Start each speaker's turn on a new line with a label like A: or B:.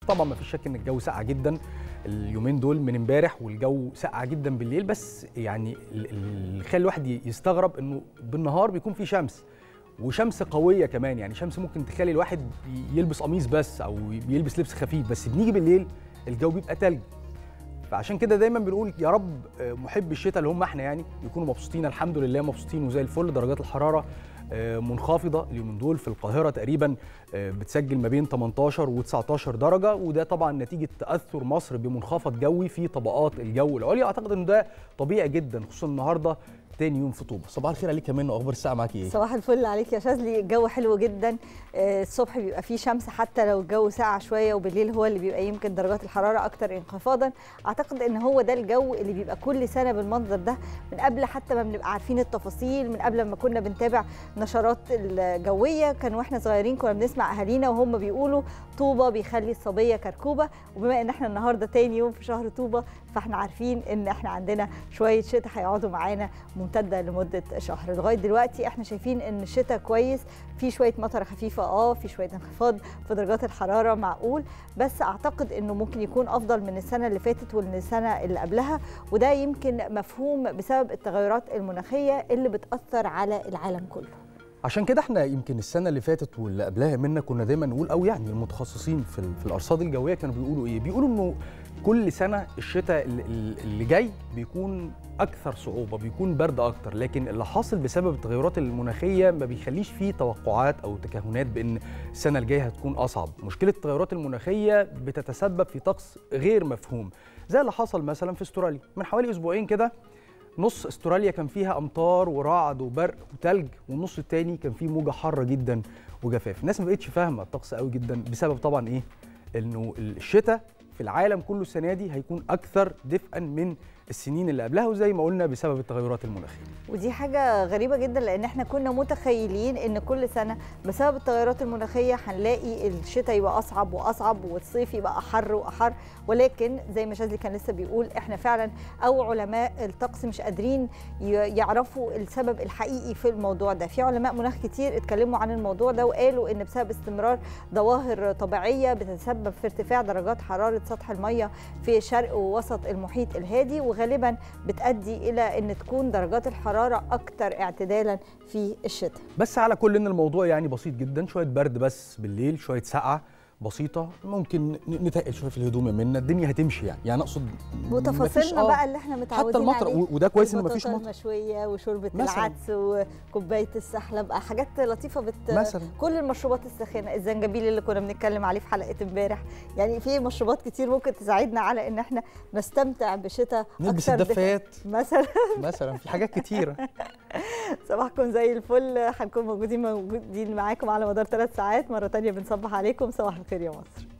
A: طبعا ما فيش شك ان الجو ساقع جدا اليومين دول من امبارح والجو ساقع جدا بالليل بس يعني ال- اللي يخلي الواحد يستغرب انه بالنهار بيكون في شمس وشمس قويه كمان يعني شمس ممكن تخلي الواحد يلبس قميص بس او يلبس لبس خفيف بس بنيجي بالليل الجو بيبقى تلج فعشان كده دايما بنقول يا رب محب الشتاء اللي هم احنا يعني يكونوا مبسوطين الحمد لله مبسوطين وزي الفل درجات الحراره منخفضه اليومين دول في القاهره تقريبا بتسجل ما بين 18 و19 درجه وده طبعا نتيجه تاثر مصر بمنخفض جوي في طبقات الجو العليا اعتقد انه ده طبيعي جدا خصوصا النهارده تاني يوم في طوبه صباح الخير عليك كمان واخبار الساعه معاكي ايه
B: صباح الفل عليك يا شاذلي الجو حلو جدا الصبح بيبقى فيه شمس حتى لو الجو ساقع شويه وبالليل هو اللي بيبقى يمكن درجات الحراره اكتر انخفاضا اعتقد ان هو ده الجو اللي بيبقى كل سنه بالمنظر ده من قبل حتى ما بنبقى عارفين التفاصيل من قبل ما كنا بنتابع نشرات الجويه كان واحنا صغيرين كنا بنسمع اهالينا وهم بيقولوا طوبه بيخلي الصبيه كركوبه وبما ان احنا النهارده تاني يوم في شهر طوبه فاحنا عارفين ان احنا عندنا شويه شتاء هيقعدوا معانا ممتده لمده شهر لغايه دلوقتي احنا شايفين ان الشتاء كويس في شويه مطره خفيفه اه في شويه انخفاض في درجات الحراره معقول بس اعتقد انه ممكن يكون افضل من السنه اللي فاتت ومن السنه اللي قبلها وده يمكن مفهوم بسبب التغيرات المناخيه اللي بتاثر على العالم كله
A: عشان كده احنا يمكن السنه اللي فاتت واللي قبلها منا كنا دايما نقول او يعني المتخصصين في, في الارصاد الجويه كانوا بيقولوا ايه بيقولوا انه كل سنه الشتاء اللي جاي بيكون اكثر صعوبه بيكون برد اكتر لكن اللي حاصل بسبب التغيرات المناخيه ما بيخليش فيه توقعات او تكهنات بان السنه الجايه هتكون اصعب مشكله التغيرات المناخيه بتتسبب في طقس غير مفهوم زي اللي حصل مثلا في استراليا من حوالي اسبوعين كده نص استراليا كان فيها امطار ورعد وبرق وتلج والنص التاني كان فيه موجه حاره جدا وجفاف الناس ما بقتش فاهمه الطقس قوي جدا بسبب طبعا ايه انه الشتاء في العالم كله السنه دي هيكون اكثر دفئا من السنين اللي قبلها وزي ما قلنا بسبب التغيرات المناخيه
B: ودي حاجه غريبه جدا لان احنا كنا متخيلين ان كل سنه بسبب التغيرات المناخيه هنلاقي الشتاء يبقى اصعب واصعب والصيف يبقى احر واحر ولكن زي ما شاذلي كان لسه بيقول احنا فعلا او علماء الطقس مش قادرين يعرفوا السبب الحقيقي في الموضوع ده في علماء مناخ كتير اتكلموا عن الموضوع ده وقالوا ان بسبب استمرار ظواهر طبيعيه بتتسبب في ارتفاع درجات حراره سطح الميه في شرق ووسط المحيط الهادي وغالبا بتؤدي الى ان تكون درجات الحراره اكثر اعتدالا في الشتاء
A: بس على كل ان الموضوع يعني بسيط جدا شويه برد بس بالليل شويه سقعه بسيطه ممكن نتقل شويه في الهدوم منا الدنيا هتمشي يعني يعني اقصد
B: وتفاصيلنا بقى اللي احنا متعودين
A: حتى المطر
B: عليه
A: وده كويس ان مفيش مطر
B: المشويه وشوربه
A: مثلاً.
B: العدس وكوبايه السحلب حاجات لطيفه بت
A: مثلا
B: كل المشروبات الساخنه الزنجبيل اللي كنا بنتكلم عليه في حلقه امبارح يعني في مشروبات كتير ممكن تساعدنا على ان احنا نستمتع بشتاء
A: نلبس
B: أكتر دفء.
A: الدفايات
B: مثلا
A: مثلا في حاجات كتيره
B: صباحكم زي الفل هنكون موجودين موجودين معاكم على مدار ثلاث ساعات مره تانية بنصبح عليكم صباح الخير يا مصر